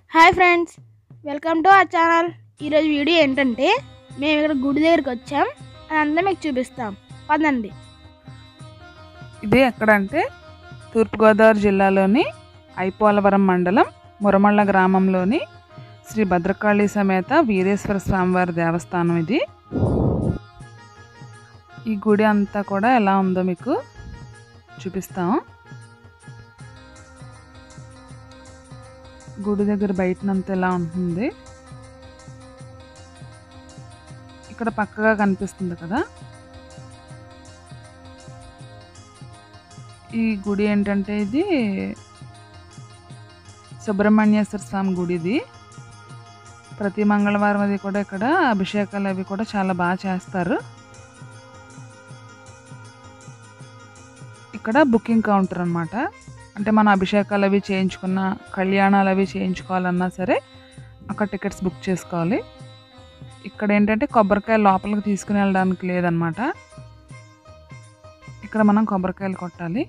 Hi friends welcome to our channel ఈరోజు video ఏంటంటే మేము ఇక్కడ గుడి దగ్గరికి వచ్చాం అదంతా మీకు చూపిస్తాం పదండి ఇది ఎక్కడంటే తూర్పుగోదావరి జిల్లాలోని ఐపోలవరం మండలం మురమళ్ళ గ్రామంలోని శ్రీ భద్రకాళి సమేత వీరేశ్వర స్వామివారి దేవస్థానం ఇది ఈ గుడి అంతా కూడా ఎలా ఉందో మీకు చూపిస్తాం గుడి దగ్గర బయటనంతా ఎలా ఉంటుంది ఇక్కడ పక్కగా కనిపిస్తుంది కదా ఈ గుడి ఏంటంటే ఇది సుబ్రహ్మణ్యేశ్వర స్వామి గుడి ఇది ప్రతి మంగళవారం అది కూడా ఇక్కడ అభిషేకాలు అవి కూడా చాలా బాగా చేస్తారు ఇక్కడ బుకింగ్ కౌంటర్ అన్నమాట అంటే మన అభిషేకాలు అవి చేయించుకున్న కళ్యాణాలు అవి చేయించుకోవాలన్నా సరే అక్కడ టికెట్స్ బుక్ చేసుకోవాలి ఇక్కడ ఏంటంటే కొబ్బరికాయ లోపలికి తీసుకుని వెళ్ళడానికి లేదనమాట ఇక్కడ మనం కొబ్బరికాయలు కొట్టాలి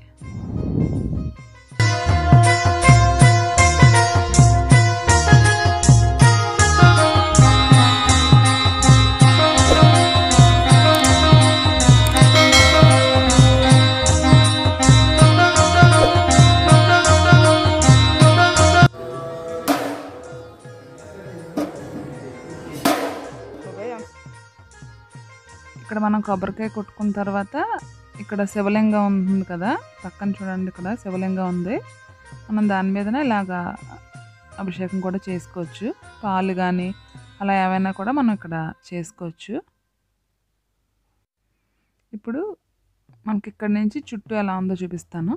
ఇక్కడ మనం కొబ్బరికాయ కొట్టుకున్న తర్వాత ఇక్కడ శివలింగం ఉంటుంది కదా పక్కన చూడండి ఇక్కడ శివలింగం ఉంది మనం దాని మీదనే ఇలాగా అభిషేకం కూడా చేసుకోవచ్చు పాలు కానీ అలా ఏమైనా కూడా మనం ఇక్కడ చేసుకోవచ్చు ఇప్పుడు మనకి ఇక్కడ నుంచి చుట్టూ ఎలా ఉందో చూపిస్తాను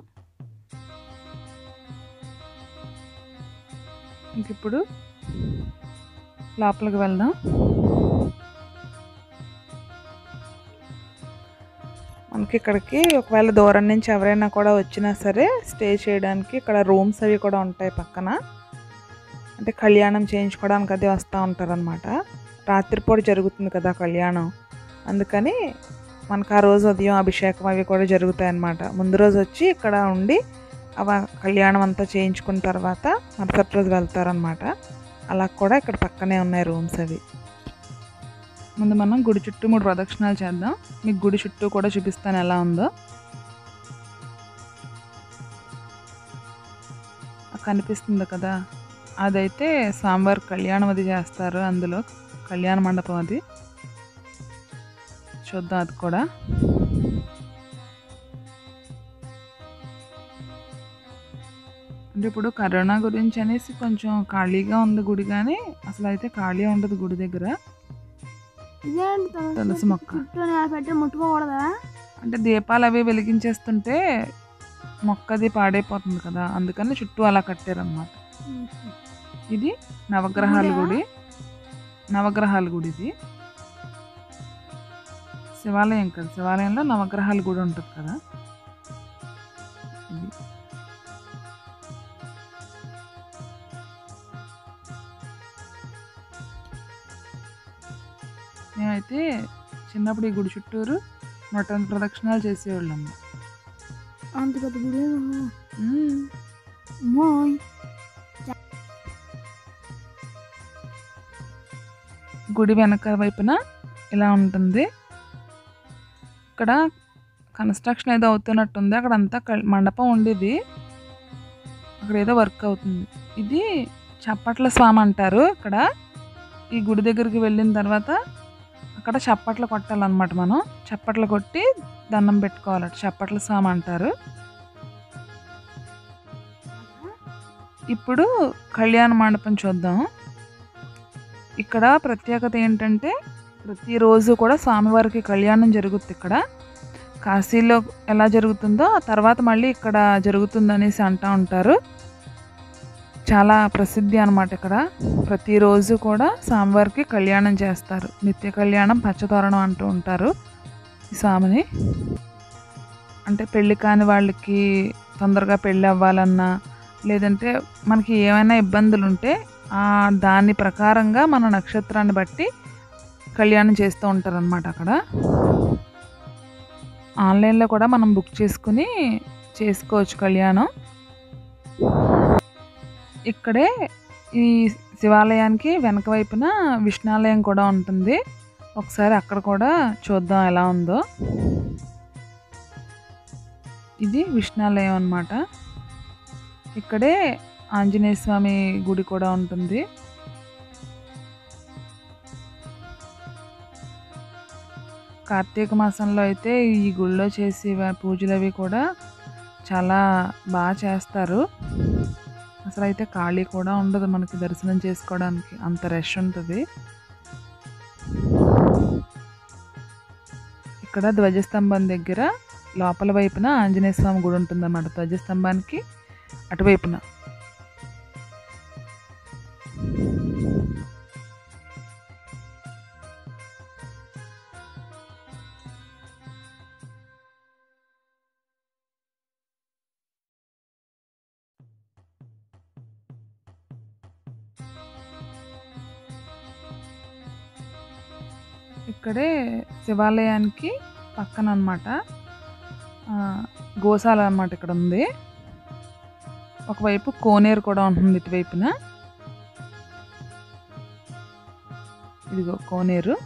ఇంక ఇప్పుడు లోపలికి వెళ్దాం మనకి ఇక్కడికి ఒకవేళ దూరం నుంచి ఎవరైనా కూడా వచ్చినా సరే స్టే చేయడానికి ఇక్కడ రూమ్స్ అవి కూడా ఉంటాయి పక్కన అంటే కళ్యాణం చేయించుకోవడానికి అది వస్తూ ఉంటారనమాట రాత్రిపూట జరుగుతుంది కదా కళ్యాణం అందుకని మనకు ఆ రోజు ఉదయం అభిషేకం అవి కూడా జరుగుతాయి అన్నమాట ముందు రోజు వచ్చి ఇక్కడ ఉండి అవ కళ్యాణం అంతా చేయించుకున్న తర్వాత మరుసటి రోజు వెళ్తారనమాట అలా కూడా ఇక్కడ పక్కనే ఉన్నాయి రూమ్స్ అవి ముందు మనం గుడి చుట్టూ మూడు ప్రదక్షిణాలు చేద్దాం మీకు గుడి చుట్టూ కూడా చూపిస్తాను ఎలా ఉందో ఆ కనిపిస్తుంది కదా అదైతే స్వామివారి కళ్యాణం అది చేస్తారు అందులో కళ్యాణ మండపం అది చూద్దాం అది కూడా అంటే ఇప్పుడు కరోనా గురించి అనేసి కొంచెం ఖాళీగా ఉంది గుడి కానీ అసలు అయితే ఖాళీ ఉండదు గుడి దగ్గర ఇదేంటి తులసి మొక్క. చుట్టూ నేల పెట్టి ముట్టుకోకూడదా అంటే దీపాలు అవి వెలిగించేస్తుంటే మొక్కది పాడైపోతుంది కదా అందుకని చుట్టూ అలా కట్టారనమాట ఇది నవగ్రహాల గుడి నవగ్రహాల గుడి ఇది శివాలయం కదా శివాలయంలో నవగ్రహాల గుడి ఉంటుంది కదా ఇది మేమైతే చిన్నప్పుడు ఈ గుడి చుట్టూరు నూట ఎనిమిది ప్రదక్షిణాలు చేసేవాళ్ళము అంత పెద్ద గుడి మ్మ్. మోయ్ గుడి వెనక వైపున ఇలా ఉంటుంది ఇక్కడ కన్స్ట్రక్షన్ ఏదో అవుతున్నట్టుంది అక్కడ అంతా కల్- మండపం ఉండేది అక్కడ ఏదో వర్క్ అవుతుంది ఇది చప్పట్ల స్వామి అంటారు ఇక్కడ ఈ గుడి దగ్గరికి వెళ్ళిన తర్వాత అక్కడ చప్పట్లు కొట్టాలన్నమాట మనం చప్పట్లు కొట్టి దండం పెట్టుకోవాలట చప్పట్ల స్వామి అంటారు ఇప్పుడు కళ్యాణ మండపం చూద్దాం ఇక్కడ ప్రత్యేకత ఏంటంటే ప్రతిరోజు కూడా స్వామివారికి కళ్యాణం జరుగుతుంది ఇక్కడ కాశీలో ఎలా జరుగుతుందో ఆ తర్వాత మళ్ళీ ఇక్కడ జరుగుతుంది అనేసి అంటూ ఉంటారు చాలా ప్రసిద్ధి అనమాట ఇక్కడ ప్రతిరోజు కూడా స్వామివారికి కళ్యాణం చేస్తారు నిత్య కళ్యాణం పచ్చతోరణం అంటూ ఉంటారు ఈ స్వామిని అంటే పెళ్లి కాని వాళ్ళకి తొందరగా పెళ్ళి అవ్వాలన్నా లేదంటే మనకి ఏమైనా ఇబ్బందులు ఉంటే ఆ దాని ప్రకారంగా మన నక్షత్రాన్ని బట్టి కళ్యాణం చేస్తూ ఉంటారనమాట అక్కడ ఆన్లైన్లో కూడా మనం బుక్ చేసుకుని చేసుకోవచ్చు కళ్యాణం ఇక్కడే ఈ శివాలయానికి వెనక వైపున విష్ణాలయం కూడా ఉంటుంది ఒకసారి అక్కడ కూడా చూద్దాం ఎలా ఉందో ఇది విష్ణాలయం అన్నమాట ఇక్కడే ఆంజనేయ స్వామి గుడి కూడా ఉంటుంది కార్తీక మాసంలో అయితే ఈ గుళ్ళో చేసే వ- పూజలు అవి కూడా చాలా బాగా చేస్తారు అసలు అయితే ఖాళీ కూడా ఉండదు మనకి దర్శనం చేసుకోవడానికి అంత రష్ ఉంటుంది ఇక్కడ ధ్వజస్తంభం దగ్గర లోపల వైపున ఆంజనేయ స్వామి గుడి ఉంటుందన్నమాట ధ్వజస్తంభానికి అటువైపున ఇక్కడే శివాలయానికి పక్కన అనమాట గోశాల అన్నమాట ఇక్కడ ఉంది ఒకవైపు కోనేరు కూడా ఉంటుంది ఇటువైపున ఇదిగో కోనేరు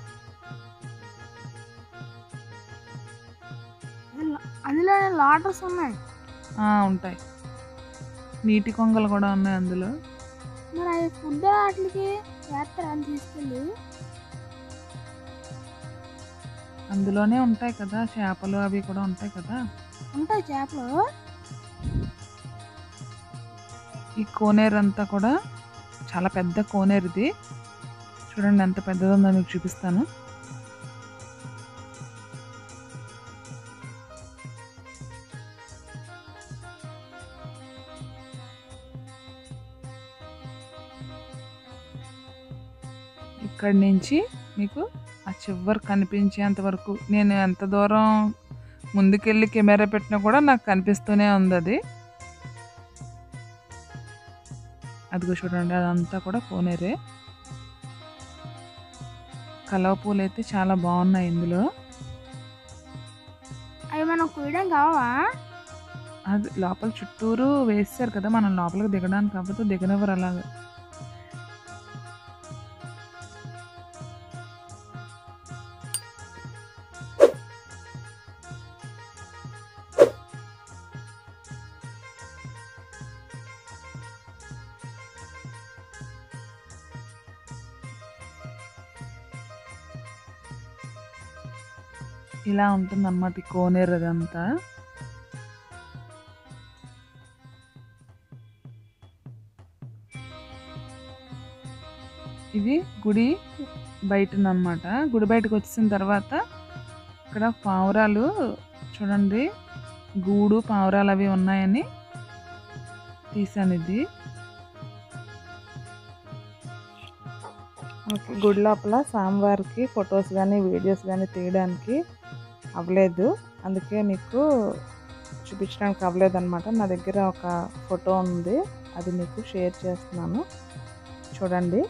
అందులో లాటర్స్ ఉన్నాయి ఆ, ఉంటాయి నీటి కొంగలు కూడా ఉన్నాయి అందులో మరి అవి ఫుడ్ వాటికి వేస్తారా అని తీసుకెళ్ళి అందులోనే ఉంటాయి కదా చేపలు అవి కూడా ఉంటాయి కదా ఉంటాయి చేపలు ఈ కోనేరు అంతా కూడా చాలా పెద్ద కోనేరు ఇది చూడండి ఎంత పెద్దదో ఉందో మీకు చూపిస్తాను ఇక్కడి నుంచి మీకు ఆ చివరి కనిపించేంత వరకు నేను ఎంత దూరం ముందుకెళ్ళి కెమెరా పెట్టినా కూడా నాకు కనిపిస్తూనే ఉంది అది అదిగో చూడండి అదంతా కూడా కోనేరే కలవ పూలు అయితే చాలా బాగున్నాయి ఇందులో అవి మనం కుయడం కావా అది లోపల చుట్టూరు వేస్తారు కదా మనం లోపలికి దిగడానికి కాకపోతే దిగనివ్వరు అలాగా ఇలా ఉంటుంది అన్నమాట ఈ కోనేరు అదంతా ఇది గుడి బయటనమాట గుడి బయటకు వచ్చిన తర్వాత ఇక్కడ పావురాలు చూడండి గూడు పావురాలు అవి ఉన్నాయని తీసాను ఇది మనకి గుడి లోపల స్వామివారికి ఫొటోస్ కానీ వీడియోస్ కానీ తీయడానికి అవ్వలేదు అందుకే మీకు చూపించడానికి అవ్వలేదు అనమాట నా దగ్గర ఒక ఫోటో ఉంది అది మీకు షేర్ చేస్తున్నాను చూడండి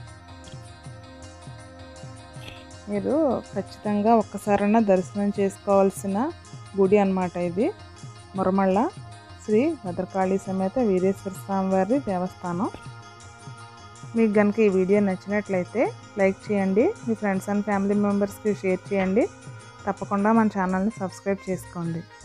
మీరు ఖచ్చితంగా ఒక్కసారైనా దర్శనం చేసుకోవాల్సిన గుడి అన్నమాట ఇది మురమళ్ళ శ్రీ భద్రకాళి సమేత వీరేశ్వర స్వామి వారి దేవస్థానం మీకు కనుక ఈ వీడియో నచ్చినట్లయితే లైక్ చేయండి మీ ఫ్రెండ్స్ అండ్ ఫ్యామిలీ మెంబర్స్కి షేర్ చేయండి తప్పకుండా మన ఛానల్ని సబ్స్క్రైబ్ చేసుకోండి